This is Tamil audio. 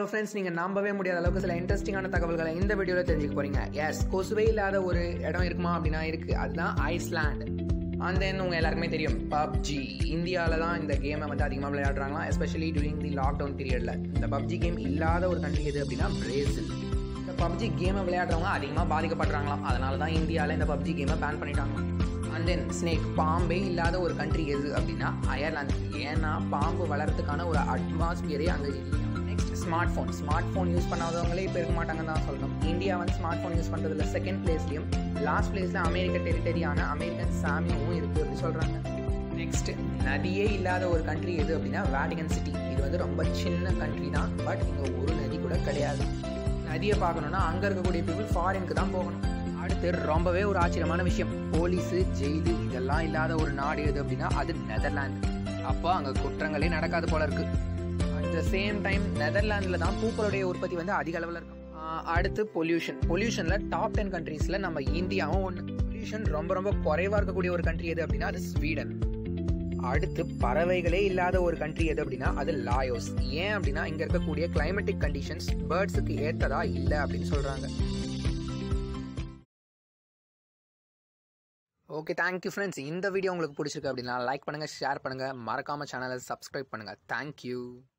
ஃப்ரெண்ட்ஸ் நீங்கள் நம்பவே முடியாத அளவுக்கு சில இன்ட்ரெஸ்டிங்கான தகவல்களை இந்த வீடியோவில் தெரிஞ்சுக்க போறீங்க எஸ் கொசுவே இல்லாத ஒரு இடம் இருக்குமா அப்படின்னா இருக்குது அதுதான் ஐஸ்லாண்ட் அண்ட் தென் உங்கள் எல்லாருக்குமே தெரியும் பப்ஜி இந்தியாவில் தான் இந்த கேமை வந்து அதிகமாக விளையாடுறாங்களாம் எஸ்பெஷலி டியூரிங் தி லாக்டவுன் பீரியடில் இந்த பப்ஜி கேம் இல்லாத ஒரு கண்ட்ரி எது அப்படின்னா பிரேசில் இந்த பப்ஜி கேமை விளையாடுறவங்க அதிகமாக பாதிக்கப்படுறாங்களாம் அதனால தான் இந்தியாவில் இந்த பப்ஜி கேமை பேன் பண்ணிட்டாங்க அண்ட் தென் ஸ்னேக் பாம்பே இல்லாத ஒரு கண்ட்ரி எது அப்படின்னா அயர்லாந்து ஏன்னா பாம்பு வளர்றதுக்கான ஒரு அட்மாஸ்பியரே அங்கே இல்லை next smartphone smartphone use பண்ணாதவங்களே இப்போ இருக்க மாட்டாங்கன்னு தான் சொல்லணும் இந்தியா வந்து ஸ்மார்ட் ஃபோன் யூஸ் பண்ணுறதுல செகண்ட் பிளேஸ்லையும் லாஸ்ட் பிளேஸில் அமெரிக்க டெரிட்டரியான அமெரிக்கன் சாமியும் இருக்குது அப்படி சொல்கிறாங்க நெக்ஸ்ட் நதியே இல்லாத ஒரு கண்ட்ரி எது அப்படின்னா வேட்டிகன் சிட்டி இது வந்து ரொம்ப சின்ன கண்ட்ரி தான் பட் இங்கே ஒரு நதி கூட கிடையாது நதியை பார்க்கணுன்னா அங்கே இருக்கக்கூடிய பீப்புள் ஃபாரினுக்கு தான் போகணும் அடுத்து ரொம்பவே ஒரு ஆச்சரியமான விஷயம் போலீஸு ஜெயிலு இதெல்லாம் இல்லாத ஒரு நாடு எது அப்படின்னா அது நெதர்லாந்து அப்போ அங்கே குற்றங்களே நடக்காது போல இருக்கு அட் த சேம் டைம் நெதர்லாண்டில் தான் பூக்களுடைய உற்பத்தி வந்து அதிக அளவில் இருக்கும் ஆஹ் அடுத்து பொல்யூஷன் பொல்யூஷனில் டாப் டென் கண்ட்ரீஸில் நம்ம இந்தியாவும் ஒன்று பொல்யூஷன் ரொம்ப ரொம்ப குறைவாக இருக்கக்கூடிய ஒரு கண்ட்ரி எது அப்படின்னா அது ஸ்வீடன் அடுத்து பறவைகளே இல்லாத ஒரு கண்ட்ரி எது அப்படின்னா அது லாயோஸ் ஏன் அப்படின்னா இங்க இருக்கக்கூடிய கிளைமேட்டிக் கண்டிஷன்ஸ் பேர்ட்ஸுக்கு ஏற்றதா இல்லை அப்படின்னு சொல்றாங்க ஓகே தேங்க்யூ ஃப்ரெண்ட்ஸ் இந்த வீடியோ உங்களுக்கு பிடிச்சிருக்கு அப்படின்னா லைக் பண்ணுங்க ஷேர் பண்ணுங்க மறக்காம சேனலை சப்ஸ்கிரைப் பண்ணுங்க தேங்க்யூ